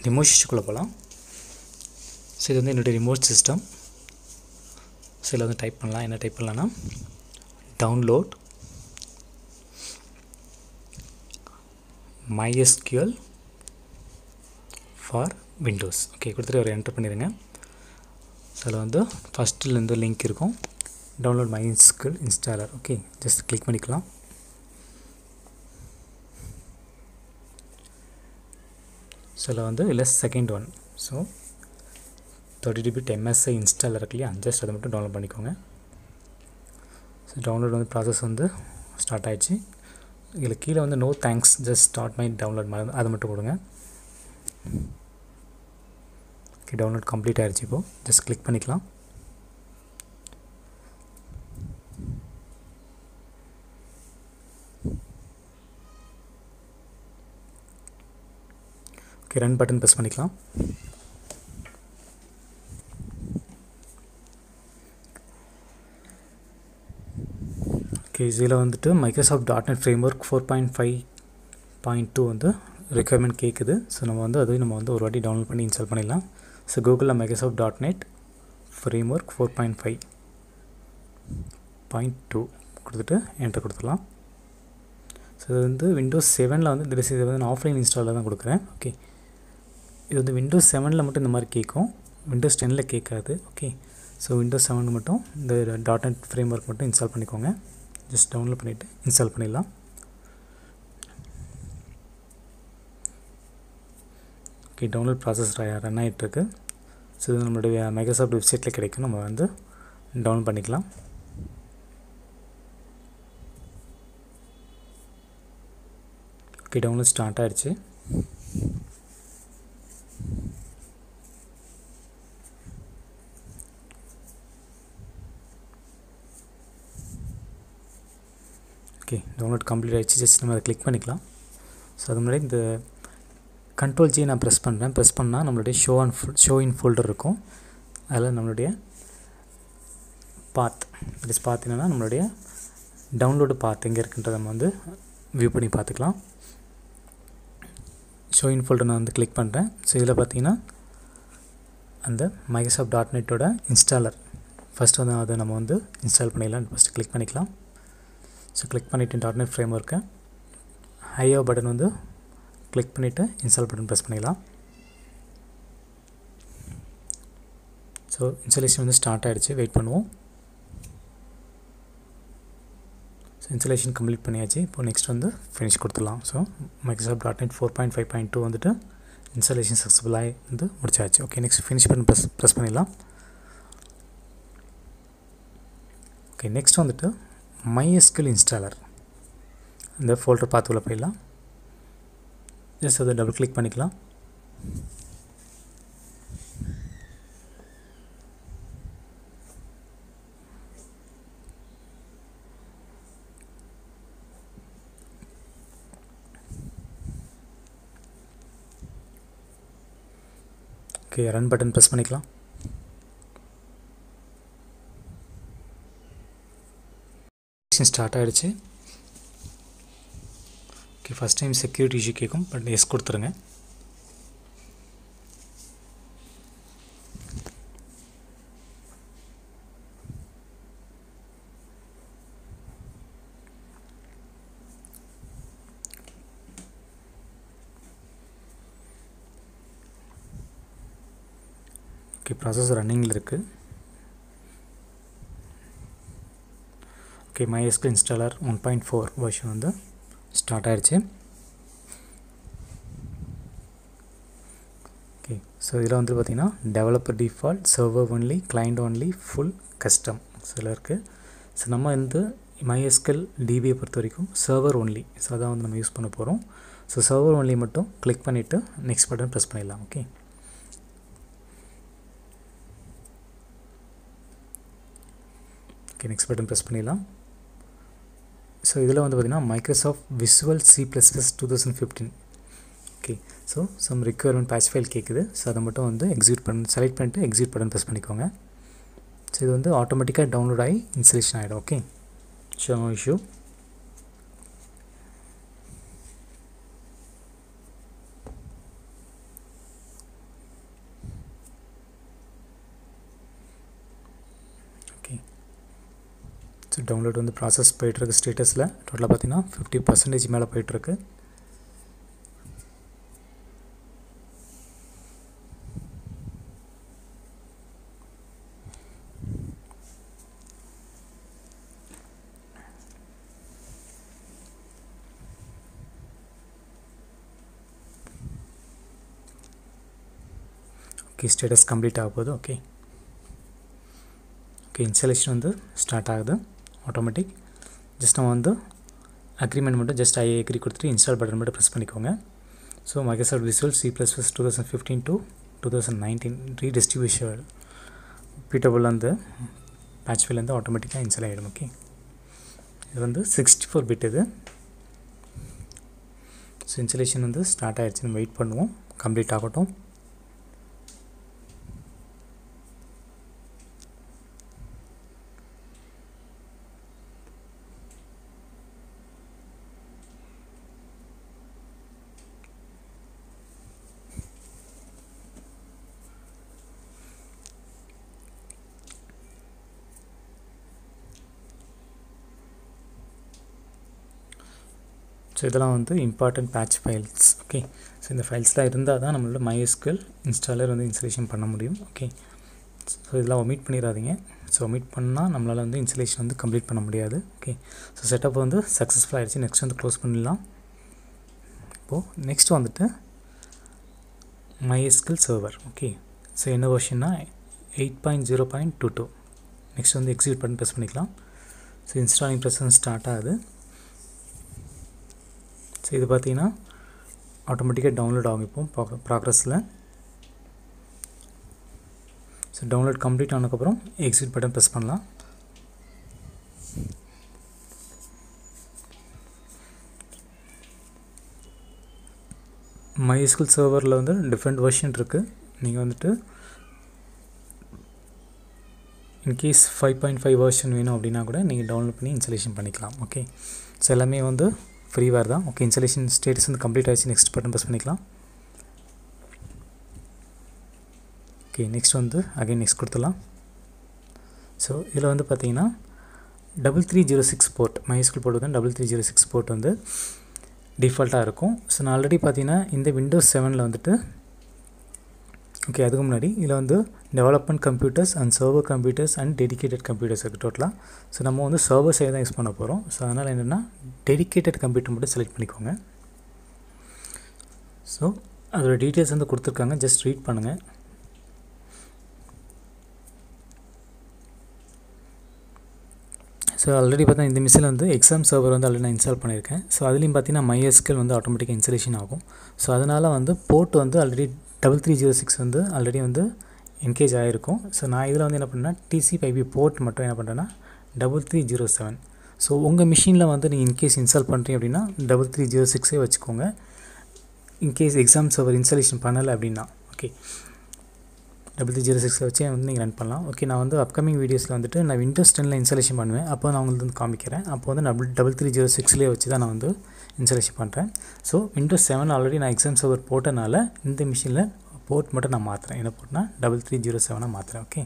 remote சிஸ்டக்குள்ளே போகலாம் so இது வந்து என்னுடைய ரிமோட் சிஸ்டம் ஸோ இதில் வந்து டைப் பண்ணலாம் என்ன டைப் பண்ணலான்னா download MySQL for Windows okay கொடுத்துட்டு ஒரு என்டர் பண்ணிடுங்க ஸோ அதில் வந்து ஃபஸ்ட்டிலேருந்து லிங்க் இருக்கும் download MySQL installer okay just click பண்ணிக்கலாம் ஸோ இதில் வந்து இல்லை second one so thirty two bit MSI installer இருக்கு இல்லையா ஜஸ்ட் அதை மட்டும் டவுன்லோட் பண்ணிக்கோங்க ஸோ டவுன்லோட் வந்து ப்ராசஸ் வந்து ஸ்டார்ட் ஆயிடுச்சு இதில் கீழே வந்து no thanks just start my download மாதிரி அதை மட்டும் கொடுங்க ஓகே டவுன்லோட் கம்ப்ளீட் ஆயிடுச்சு இப்போது ஜஸ்ட் கிளிக் பண்ணிக்கலாம் ஓகே ரன் பட்டன் ப்ரெஸ் பண்ணிக்கலாம் ஓகே இதில் வந்துட்டு Microsoft dot net framework four point five point two வந்து ரெக்குயர்மெண்ட் கேட்குது ஸோ நம்ம வந்து அதையும் நம்ம வந்து ஒரு வாட்டி டவுன்லோட் பண்ணி இன்ஸ்டால் பண்ணிடலாம் ஸோ கூகுளில் Microsoft dot net framework four point five point two கொடுத்துட்டு என்டர் கொடுத்துடலாம் ஸோ இது வந்து விண்டோஸ் செவனில் வந்து இந்த இது வந்து நான் ஆஃப்லைன் இன்ஸ்டாலில் தான் கொடுக்குறேன் ஓகே இது வந்து விண்டோஸ் செவனில் மட்டும் இந்த மாதிரி கேட்கும் விண்டோஸ் டெனில் கேட்காது ஓகே ஸோ விண்டோஸ் செவனுக்கு மட்டும் இந்த டாட் நெட் ஃப்ரேம் ஒர்க் மட்டும் இன்ஸ்டால் பண்ணிக்கோங்க ஜஸ்ட் டவுன்லோட் பண்ணிவிட்டு இன்ஸ்டால் பண்ணிடலாம் ஓகே டவுன்லோட் ப்ராசஸ் ரன் ஆகிட்டுருக்கு ஸோ இது நம்மளுடைய மைக்ரோசாஃப்ட் வெப்சைட்டில் கிடைக்கும் நம்ம வந்து டவுன்லோட் பண்ணிக்கலாம் ஓகே டவுன்லோட் ஸ்டார்ட் ஆகிடுச்சு ஓகே டவுன்லோட் கம்ப்ளீட் ஆகிடுச்சு ஜஸ்ட் நம்ம அதை கிளிக் பண்ணிக்கலாம் ஸோ அது முன்னாடி இந்த கண்ட்ரோல் ஜி நான் ப்ரெஸ் பண்ணுறேன் ப்ரெஸ் பண்ணால் நம்மளுடைய show and full show in folder இருக்கும் அதில் நம்மளுடைய பாத் இட்ஸ் பார்த்தீங்கன்னா நம்மளுடைய டவுன்லோடு பாத் எங்கே இருக்குன்றதை நம்ம வந்து வியூ பண்ணி பார்த்துக்கலாம் ஷோ இன் ஃபோல்டர் நான் வந்து கிளிக் பண்ணுறேன் ஸோ இதில் பார்த்தீங்கன்னா அந்த மைக்ரோசாஃப்ட் டாட் நெட்டோட இன்ஸ்டாலர் ஃபஸ்ட்டு வந்து அதை நம்ம வந்து இன்ஸ்டால் பண்ணிடலாம் ஃபஸ்ட்டு கிளிக் பண்ணிக்கலாம் ஸோ கிளிக் பண்ணிவிட்டு டாட் நெட் ஃப்ரேம் ஒர்க்கை ஹையோ பட்டன் வந்து கிளிக் பண்ணிவிட்டு இன்ஸ்டால் பட்டன் ப்ரெஸ் பண்ணிடலாம் ஸோ இன்ஸ்டாலேஷன் வந்து ஸ்டார்ட் ஆகிடுச்சு வெயிட் பண்ணுவோம் ஸோ இன்ஸ்டாலேஷன் கம்ப்ளீட் பண்ணியாச்சு இப்போ நெக்ஸ்ட் வந்து ஃபினிஷ் கொடுத்துடலாம் so Microsoft dot net four point five point two வந்துட்டு இன்ஸ்டாலேஷன் சக்ஸஸ்ஃபுல்லாக வந்து முடிச்சாச்சு ஓகே நெக்ஸ்ட் ஃபினிஷ் பண்ணி ப்ரெஸ் ப்ரெஸ் பண்ணிடலாம் ஓகே நெக்ஸ்ட் வந்துட்டு MySQL இன்ஸ்டாலர் இந்த ஃபோல்டர் பார்த்துக்குள்ளே போயிடலாம் ஜஸ்ட் அதை டபுள் கிளிக் பண்ணிக்கலாம் ஓகே ரன் பட்டன் ப்ரெஸ் பண்ணிக்கலாம் ஸ்டார்ட் ஆகிடுச்சு okay first time security issue கேட்கும் பட் எஸ் கொடுத்துருங்க ஓகே ப்ராசஸ் ரன்னிங்கில் இருக்குது okay MySQL installer one point four version வந்து ஸ்டார்ட் ஆயிடுச்சு ஓகே ஸோ இதில் வந்து பார்த்திங்கன்னா developer default server only client only full custom சில இருக்குது ஸோ நம்ம வந்து MySQL டிபியை பொறுத்த வரைக்கும் சர்வர் ஒன்லி ஸோ அதான் வந்து நம்ம யூஸ் பண்ண போகிறோம் ஸோ சர்வர் ஒன்லி மட்டும் கிளிக் பண்ணிவிட்டு நெக்ஸ்ட் பட்டன் ப்ரெஸ் பண்ணிடலாம் okay okay next button press பண்ணிடலாம் ஸோ இதில் வந்து பார்த்திங்கன்னா Microsoft Visual C plus plus two thousand fifteen okay so some requirement patch file கேட்குது ஸோ அதை மட்டும் வந்து எக்ஸிக்யூட் பண்ணி செலக்ட் பண்ணிட்டு எக்ஸிக்யூட் பட்டன் ப்ரெஸ் பண்ணிக்கோங்க ஸோ இது வந்து ஆட்டோமேட்டிக்காக டவுன்லோட் ஆகி இன்ஸ்டலேஷன் ஆகிடும் okay show no issue so download வந்து ப்ராசஸ் போயிட்டுருக்கு ஸ்டேட்டஸில் டோட்டலாக பார்த்தீங்கன்னா ஃபிஃப்டி பர்சன்டேஜ் மேலே போயிட்டுருக்கு ஓகே ஸ்டேட்டஸ் கம்ப்ளீட் ஆக போகுது ஓகே ஓகே இன்ஸ்டாலேஷன் வந்து ஸ்டார்ட் ஆகுது ஆட்டோமேட்டிக் ஜஸ்ட் நம்ம வந்து அக்ரிமெண்ட் மட்டும் ஜஸ்ட் ஐ அக்ரி கொடுத்துட்டு இன்ஸ்டால் பட்டன் மட்டும் ப்ரெஸ் பண்ணிக்கோங்க so Microsoft Visual C plus plus two thousand fifteen to two thousand nineteen redistributable அந்த பேட்ச் ஃபைல் ஆட்டோமேட்டிக்காக இன்ஸ்டால் ஆகிடும் ஓகே இது வந்து சிக்ஸ்டி ஃபோர் பிட் இது ஸோ இன்ஸ்டலேஷன் வந்து ஸ்டார்ட் ஆகிடுச்சுன்னு வெயிட் பண்ணுவோம் கம்ப்ளீட் ஆகட்டும் ஸோ இதெல்லாம் வந்து important patch files okay so இந்த ஃபைல்ஸ்லாம் இருந்தால் தான் நம்மளோட மைஎஸ்கில் இன்ஸ்டாலர் வந்து இன்ஸ்டலேஷன் பண்ண முடியும் ஓகே ஸோ இதெல்லாம் ஒமிட் பண்ணிடாதீங்க ஸோ ஒமிட் பண்ணால் நம்மளால் வந்து இன்ஸ்டலேஷன் வந்து கம்ப்ளீட் பண்ண முடியாது ஓகே ஸோ செட்டப் வந்து சக்ஸஸ்ஃபுல் ஆகிடுச்சு நெக்ஸ்ட் வந்து க்ளோஸ் பண்ணிடலாம் இப்போது நெக்ஸ்ட் வந்துட்டு மைஎஸ்கில் சர்வர் ஓகே ஸோ என்ன வெர்ஷன்னா eight point zero point two two next வந்து எக்ஸிக்யூட் பண்ணி ப்ரெஸ் பண்ணிக்கலாம் ஸோ இன்ஸ்டாலிங் ப்ரெஸ் ஸ்டார்ட் ஆகுது ஸோ இது பார்த்தீங்கன்னா ஆட்டோமேட்டிக்காக டவுன்லோட் ஆகும் இப்போ ப்ராக்ரஸில் ஸோ டவுன்லோட் கம்ப்ளீட் ஆனதுக்கப்புறம் எக்ஸிட் பட்டன் ப்ரெஸ் பண்ணலாம் மைஸ்கூல் சர்வரில் வந்து டிஃப்ரெண்ட் வெர்ஷன் இருக்குது நீங்கள் வந்துட்டு in case five point five version வேணும் அப்படின்னா கூட நீங்கள் டவுன்லோட் பண்ணி இன்ஸ்டலேஷன் பண்ணிக்கலாம் ஓகே ஸோ எல்லாமே வந்து ஃப்ரீவேர் தான் ஓகே இன்ஸ்டலேஷன் ஸ்டேட்டஸ் வந்து கம்ப்ளீட் ஆகிடுச்சு நெக்ஸ்ட் பட்டன் ப்ரெஸ் பண்ணிக்கலாம் ஓகே நெக்ஸ்ட் வந்து அகைன் நெக்ஸ்ட் கொடுத்துடலாம் ஸோ இதில் வந்து பார்த்தீங்கன்னா double three zero six port MySQL port வந்து double three zero six port வந்து டிஃபால்ட்டாக இருக்கும் ஸோ நான் ஆல்ரெடி பார்த்தீங்கன்னா இந்த விண்டோஸ் செவனில் வந்துட்டு ஓகே அதுக்கு முன்னாடி இதில் வந்து development computers and server computers and dedicated computers இருக்குது டோட்டலாக ஸோ நம்ம வந்து சர்வர் சைடு தான் யூஸ் பண்ண போகிறோம் ஸோ அதனால் என்னென்னா டெடிக்கேட்டட் கம்ப்யூட்டர் மட்டும் செலக்ட் பண்ணிக்கோங்க ஸோ அதோட டீட்டெயில்ஸ் வந்து கொடுத்துருக்காங்க ஜஸ்ட் ரீட் பண்ணுங்கள் ஸோ ஆல்ரெடி பார்த்தா இந்த மிஷினில் வந்து எக்ஸாம் சர்வர் வந்து ஆல்ரெடி நான் இன்ஸ்டால் பண்ணியிருக்கேன் ஸோ அதுலேயும் பார்த்தீங்கன்னா மைஎஸ்கல் வந்து ஆட்டோமேட்டிக்காக இன்ஸ்டலேஷன் ஆகும் ஸோ அதனால் வந்து போர்ட் வந்து already double three zero six வந்து ஆல்ரெடி வந்து என்கேஜ் ஆகிருக்கும் ஸோ நான் இதில் வந்து என்ன பண்ணேன்னா டிசிபைபி போர்ட் மட்டும் என்ன பண்ணுறேன்னா double three zero seven so உங்கள் மிஷினில் வந்து நீங்கள் இன்கேஸ் இன்ஸ்டால் பண்ணுறீங்க அப்படின்னா டபுள் த்ரீ ஜீரோ சிக்ஸே வச்சுக்கோங்க இன்கேஸ் எக்ஸாம் சர்வர் இன்ஸ்டாலேஷன் பண்ணலை அப்படின்னா ஓகே டபுள் த்ரீ ஜீரோ சிக்ஸை வச்சு வந்து நீங்கள் ரன் பண்ணலாம் ஓகே நான் வந்து அப்கமிங் வீடியோஸில் வந்துட்டு நான் விண்டோஸ் டெனில் இன்ஸ்டாலேஷன் பண்ணுவேன் அப்போ நான் உங்களுக்கு வந்து காமிக்கிறேன் அப்போ வந்து டபுள் டபுள் த்ரீ ஜீரோ சிக்ஸ்லேயே வச்சு தான் நான் வந்து இன்ஸ்டாலேஷன் பண்ணுறேன் ஸோ விண்டோஸ் செவன் ஆல்ரெடி நான் எக்ஸாம் சர்வர் போட்டனால இந்த மிஷினில் போர்ட் மட்டும் நான் மாற்றுறேன் என்ன போர்ட்னா டபுள் த்ரீ ஜீரோ செவனாக மாற்றுறேன் ஓகே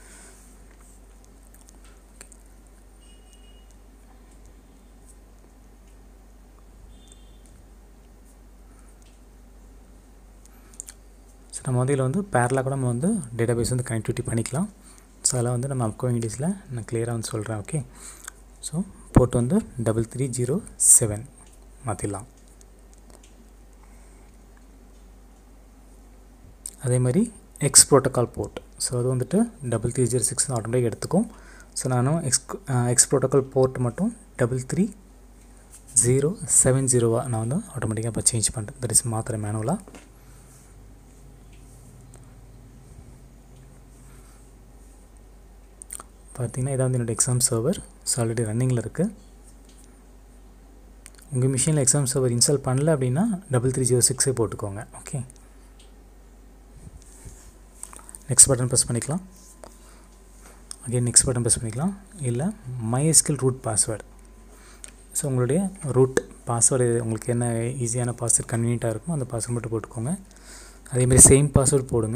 ஸோ நம்ம வந்து இதில் வந்து பேரலாக கூட நம்ம வந்து டேட்டாபேஸ் வந்து கனெக்டிவிட்டி பண்ணிக்கலாம் ஸோ அதெல்லாம் வந்து நம்ம அப்கமிங் டேஸில் நான் கிளியராக வந்து சொல்கிறேன் ஓகே ஸோ போர்ட் வந்து டபுள் த்ரீ ஜீரோ செவன் மாற்றிடலாம் அதே மாதிரி எக்ஸ் ப்ரோட்டோக்கால் போர்ட் ஸோ அது வந்துட்டு double three zero six automatic எடுத்துக்கும் ஸோ நானும் எக்ஸ் எக்ஸ் ப்ரோட்டோக்கால் போர்ட் மட்டும் டபுள் த்ரீ ஜீரோ செவன் ஜீரோவாக நான் வந்து ஆட்டோமேட்டிக்காக இப்போ சேஞ்ச் பண்ணுறேன் தட் இஸ் மாத்திரேன் மேனுவலாக பார்த்தீங்கன்னா இதான் வந்து என்னோடய எக்ஸாம் சர்வர் ஸோ ஆல்ரெடி ரன்னிங்கில் இருக்குது உங்கள் மிஷினில் எக்ஸாம் சர்வர் இன்ஸ்டால் பண்ணல அப்படின்னா டபுள் த்ரீ ஜீரோ சிக்ஸே போட்டுக்கோங்க ஓகே நெக்ஸ்ட் பட்டன் ப்ரெஸ் பண்ணிக்கலாம் அகைன் நெக்ஸ்ட் பட்டன் ப்ரெஸ் பண்ணிக்கலாம் இல்லை மைஎஸ்கில் ரூட் பாஸ்வேர்டு ஸோ உங்களுடைய ரூட் பாஸ்வேர்டு உங்களுக்கு என்ன ஈஸியான பாஸ்வேர்ட் கன்வீனியண்ட்டாக இருக்குமோ அந்த பாஸ்வேர்ட் மட்டும் போட்டுக்கோங்க அதேமாதிரி சேம் பாஸ்வேர்டு போடுங்க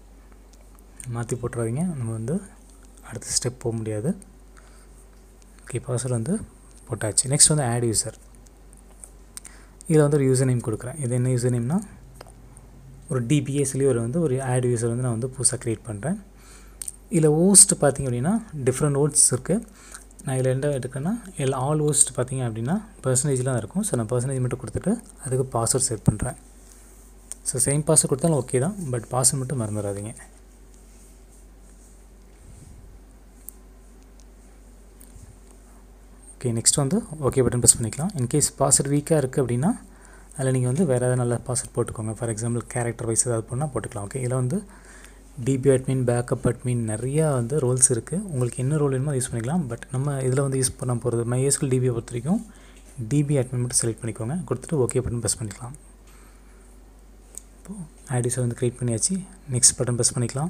மாற்றி போட்டுறாதீங்க நம்ம வந்து அடுத்த ஸ்டெப் போக முடியாது ஓகே ஓகே பாஸ்வேர்டு வந்து போட்டாச்சு நெக்ஸ்ட் வந்து ஆட் யூசர் இதில் வந்து ஒரு யூசர் நேம் கொடுக்குறேன் இது என்ன யூசர் நேம்னா ஒரு டிபிஏ சொல்லி ஒரு வந்து ஒரு ஆட் யூசர் வந்து நான் வந்து புதுசாக க்ரியேட் பண்ணுறேன் இதில் ஓஸ்ட் பார்த்திங்க அப்படின்னா டிஃப்ரெண்ட் ஓட்ஸ் இருக்குது நான் இதில் என்ன எடுக்கேன்னா எல்லா ஆல் ஓஸ்ட் பார்த்திங்க அப்படின்னா பர்சன்டேஜ்லாம் இருக்கும் ஸோ நான் பர்சன்டேஜ் மட்டும் கொடுத்துட்டு அதுக்கு பாஸ்வேர்ட் செட் பண்ணுறேன் ஸோ சேம் பாஸ்வேர்ட் கொடுத்தாலும் ஓகே தான் பட் பாஸ்வேர்ட் மட்டும் மறந்துடாதீங்க ஓகே நெக்ஸ்ட் வந்து ஓகே பட்டன் ப்ரெஸ் பண்ணிக்கலாம் இன்கேஸ் பாஸ்வேர்ட் வீக்காக இருக்குது அப்படின்னா அதில் நீங்கள் வந்து வேறு ஏதாவது நல்ல பாஸ்வேர்ட் போட்டுக்கோங்க ஃபார் எக்ஸாம்பிள் கேரக்டர் வைஸ் ஏதாவது பண்ணால் போட்டுக்கலாம் ஓகே இதில் வந்து டிபி அட்மின் பேக்கப் அட்மின் நிறையா வந்து ரோல்ஸ் இருக்குது உங்களுக்கு என்ன ரோல் வேணுமோ யூஸ் பண்ணிக்கலாம் பட் நம்ம இதில் வந்து யூஸ் பண்ண போகிறது மைஎஸ்கில் டிபியை பொறுத்த வரைக்கும் டிபி அட்மின் மட்டும் செலக்ட் பண்ணிக்கோங்க கொடுத்துட்டு ஓகே பட்டன் ப்ரெஸ் பண்ணிக்கலாம் இப்போது ஐடிஸை வந்து க்ரியேட் பண்ணியாச்சு நெக்ஸ்ட் பட்டன் ப்ரெஸ் பண்ணிக்கலாம்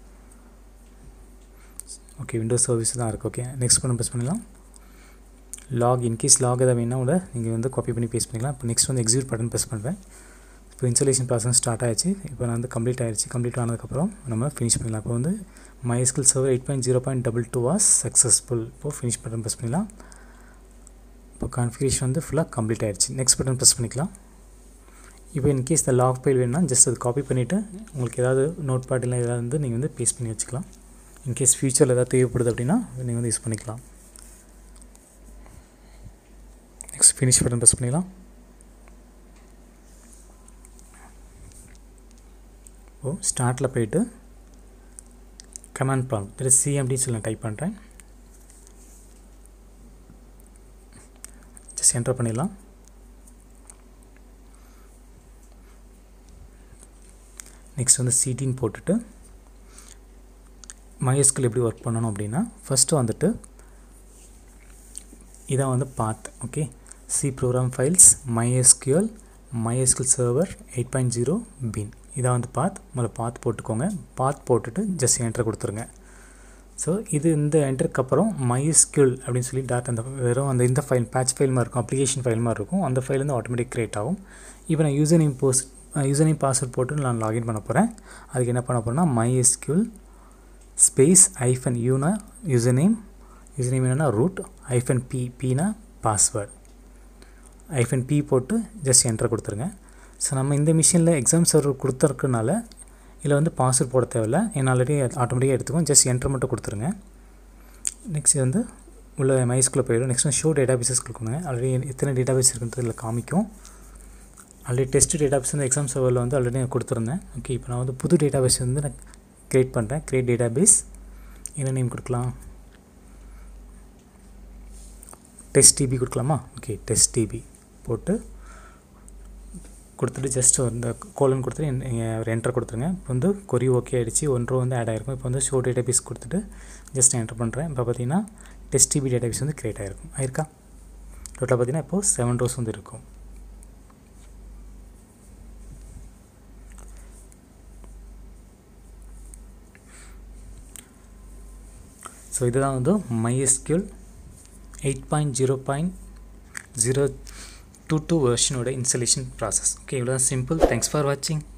ஓகே விண்டோஸ் சர்வீஸ் தான் இருக்குது ஓகே நெக்ஸ்ட் பட்டன் ப்ரெஸ் பண்ணிக்கலாம் லாக் இன்கேஸ் லாக் எதாவது வேணால் கூட நீங்கள் வந்து காப்பி பண்ணி பேஸ்ட் பண்ணிக்கலாம் இப்போ நெக்ஸ்ட் வந்து எக்ஸிக்யூட் பட்டன் ப்ரெஸ் பண்ணுறேன் இப்போ இன்ஸ்டலேஷன் ப்ராசஸ் ஸ்டார்ட் ஆயிடுச்சு இப்போ நான் வந்து கம்ப்ளீட் ஆயிடுச்சு கம்ப்ளீட் ஆனதுக்கப்புறம் நம்ம ஃபினிஷ் பண்ணிடலாம் இப்போ வந்து MySQL server eight point zero point double two was successful இப்போது ஃபினிஷ் பட்டன் ப்ரெஸ் பண்ணிடலாம் இப்போ கான்ஃபிகரேஷன் வந்து ஃபுல்லாக கம்ப்ளீட் ஆயிடுச்சு நெக்ஸ்ட் பட்டன் ப்ரெஸ் பண்ணிக்கலாம் இப்போ இன்கேஸ் இந்த லாக் ஃபைல் வேணும்னா ஜஸ்ட் அது காப்பி பண்ணிவிட்டு உங்களுக்கு ஏதாவது நோட் பேட்டில் ஏதாவது வந்து நீங்கள் வந்து பேஸ்ட் பண்ணி வச்சுக்கலாம் இன்கேஸ் ஃப்யூச்சரில் ஏதாவது தேவைப்படுது அப்படின்னா நீங்கள் வந்து யூஸ் பண்ணிக்கலாம் நெக்ஸ்ட் ஃபினிஷ் பட்டன் ப்ரெஸ் பண்ணிடலாம் ஓ ஸ்டார்ட்டில் போயிட்டு கமாண்ட் ப்ராம்ப்ட் திரு சிஎம்டின்னு சொல்லி நான் டைப் பண்ணுறேன் ஜஸ்ட் என்டர் பண்ணிடலாம் நெக்ஸ்ட் வந்து சிடின்னு போட்டுட்டு மைஎஸ்கில் எப்படி ஒர்க் பண்ணணும் அப்படின்னா ஃபஸ்ட்டு வந்துட்டு இதான் வந்து path okay C program files MySQL MySQL server eight point zero bin இதான் வந்து பாத் முதல்ல பாத் போட்டுக்கோங்க பாத் போட்டுட்டு ஜஸ்ட் என்டர் கொடுத்துருங்க ஸோ இது இந்த என்டருக்கு அப்புறம் மைஸ்கியூல் அப்படின்னு சொல்லி டாட் அந்த வெறும் அந்த இந்த ஃபைல் பேட்ச் ஃபைல் மாதிரி இருக்கும் அப்ளிகேஷன் ஃபைல் மாதிரி இருக்கும் அந்த ஃபைல் வந்து ஆட்டோமேட்டிக் க்ரியேட் ஆகும் இப்போ நான் user name post user name password போட்டு நான் லாகின் பண்ண போகிறேன் அதுக்கு என்ன பண்ண போகிறேன்னா மைஎஸ்கியூல் ஸ்பேஸ் ஐஃபன் யூனா யூசர் நேம் யூசர் நேம் என்னென்னா ரூட் ஐஃபன் பி பினா பாஸ்வேர்ட் ஐஃபன் பி போட்டு ஜஸ்ட் என்டர் கொடுத்துருங்க ஸோ நம்ம இந்த மிஷினில் எக்ஸாம் சர்வர் கொடுத்துருக்கனால இதில் வந்து பாஸ்வேர்ட் போட தேவையில்ல ஏன்னா ஆல்ரெடி ஆட்டோமேட்டிக்காக எடுத்துக்கும் ஜஸ்ட் என்டர் மட்டும் கொடுத்துருங்க நெக்ஸ்ட் வந்து உள்ள மைஸ்குள்ளே போயிடும் நெக்ஸ்ட் வந்து ஷோ டேட்டா பேசஸ் கொடுக்கணுங்க ஆல்ரெடி எத்தனை டேட்டா பேஸ் இருக்குன்றது இதில் காமிக்கும் ஆல்ரெடி டெஸ்ட் டேட்டா பேஸ் வந்து எக்ஸாம் சர்வரில் வந்து ஆல்ரெடி நான் கொடுத்துருந்தேன் ஓகே இப்போ நான் வந்து புது டேட்டா பேஸ் வந்து நான் க்ரியேட் பண்ணுறேன் க்ரியேட் டேட்டா பேஸ் என்ன நேம் கொடுக்கலாம் டெஸ்ட் டிபி கொடுக்கலாமா ஓகே டெஸ்ட் டிபி போட்டு கொடுத்துட்டு ஜஸ்ட் இந்த கோலன் கொடுத்துட்டு ஒரு என்டர் கொடுத்துருங்க இப்போ வந்து கொரி ஓகே ஆகிடுச்சு ஒன் ரோ வந்து ஆட் ஆகிருக்கும் இப்போ வந்து ஷோ டேட்டா பேஸ் கொடுத்துட்டு ஜஸ்ட் என்டர் பண்ணுறேன் இப்போ பார்த்தீங்கன்னா டெஸ்ட் டிபி டேட்டா பேஸ் வந்து க்ரியேட் ஆகிருக்கும் ஆயிருக்கா டோட்டலாக பார்த்தீங்கன்னா இப்போது செவன் ரோஸ் வந்து இருக்கும் ஸோ இதுதான் வந்து MySQL eight point zero point zero two two வெர்ஷனோட இன்ஸ்டலேஷன் ப்ராசஸ் ஓகே இவ்வளோ சிம்பிள் தேங்க்ஸ் ஃபார் வாட்சிங்